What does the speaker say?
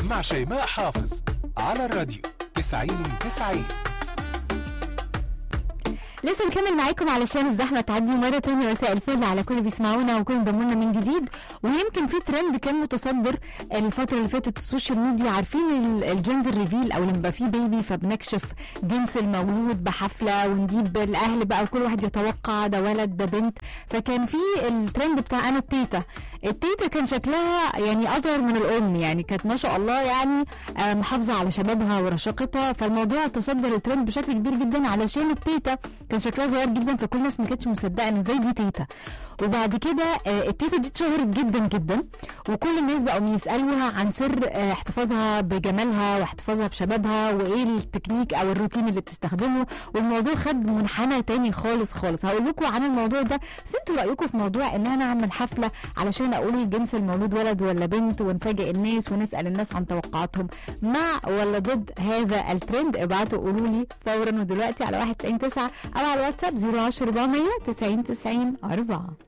مع شيماء حافظ على الراديو 90 90 لسه بكمل معاكم علشان الزحمه تعدي مره تانية مساء الفل على كل اللي بيسمعونا وكل انضموا لنا من جديد ويمكن في ترند كان متصدر الفتره اللي فاتت السوشيال ميديا عارفين ال- الجندر ريفيل او لما يبقى في بيبي فبنكشف جنس المولود بحفله ونجيب الاهل بقى وكل واحد يتوقع ده ولد ده بنت فكان في الترند بتاع انا التيتا التيتا كان شكلها يعني اصغر من الام يعني كانت ما شاء الله يعني آه، محافظه على شبابها ورشاقتها فالموضوع تصدر الترند بشكل كبير جدا علشان التيتا كان شكلها صغير جدا فكل الناس ما كانتش مصدقه انه زي دي تيتا وبعد كده آه، التيتا دي اتشهرت جدا جدا وكل الناس بقوا يسالوها عن سر آه، احتفاظها بجمالها واحتفاظها بشبابها وايه التكنيك او الروتين اللي بتستخدمه والموضوع خد منحنى تاني خالص خالص هقول لكم عن الموضوع ده بس انتوا رايكم في موضوع ان انا اعمل حفله علشان اقول الجنس المولود ولد ولا بنت ونفاجئ الناس ونسال الناس عن توقعاتهم مع ولا ضد هذا الترند ابعتوا قولوا لي فورا ودلوقتي على 199 او على الواتساب 010 400 90 90 4